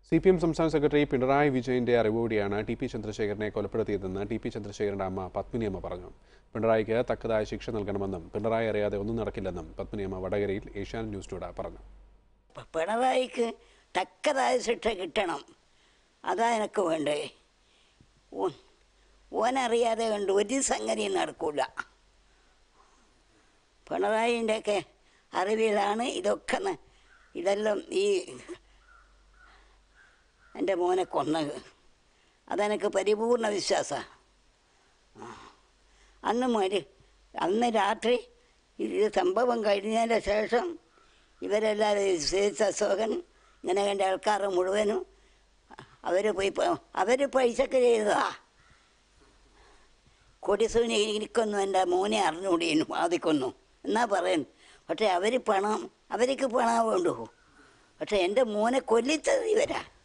C P M സംസ്ഥാന secretary Pinarayi വിജയന്റെ അറിവോടെയാണ് ടി പി ചന്ദ്രശേഖരനെ കൊലപ്പെടുത്തിയതെന്ന് ടി പി ചന്ദ്രശേഖരന്റെ അമ്മ പത്മിനിയമ്മ പറഞ്ഞു പിണറായിക്ക് തക്കതായ ശിക്ഷ നൽകണമെന്നും പിണറായി അറിയാതെ ഒന്നും നടക്കില്ലെന്നും പത്മിനിയമ്മ വടകരയിൽ ഏഷ്യാനെറ്റ് ന്യൂസിനോട് പറഞ്ഞു പ- പിണറായിക്ക് തക്കതായ ശിക്ഷ കിട്ടണം അതാ എനിക്ക് വേണ്ടേ ഓൻ ഓനറിയാതെ കണ്ട് ഒരു സംഗതിയും നടക്കൂല പിണറായിൻ്റെയൊക്കെ അറിവിലാണ് ഇതൊക്കെ ന- ഇതെല്ലാം ഈ എൻ്റെ മോനെ കൊന്നത് അതെനിക്ക് പരിപൂർണ വിശ്വാസമാണ് അന്ന് മരി അന്ന് രാത്രി ഇത് സംഭവം കഴിഞ്ഞതിൻ്റെ ശേഷം ഇവരെല്ലാവരും സേസ് അശോകൻ ഇങ്ങനെ കണ്ട ആൾക്കാർ മുഴുവനും അവർ പോയി അവർ പൈസക്ക് ചെയ്തതാ കൊടിസൂനി എനിക്കൊന്നും എൻ്റെ മോനെ അറിഞ്ഞുകൂടിയിരുന്നു ആദ്യക്കൊന്നും എന്നാ പറയുന്നു പക്ഷേ അവർ പണം അവർക്ക് പണം വേണ്ടു പക്ഷേ എൻ്റെ മോനെ കൊല്ലിച്ചത് ഇവരാ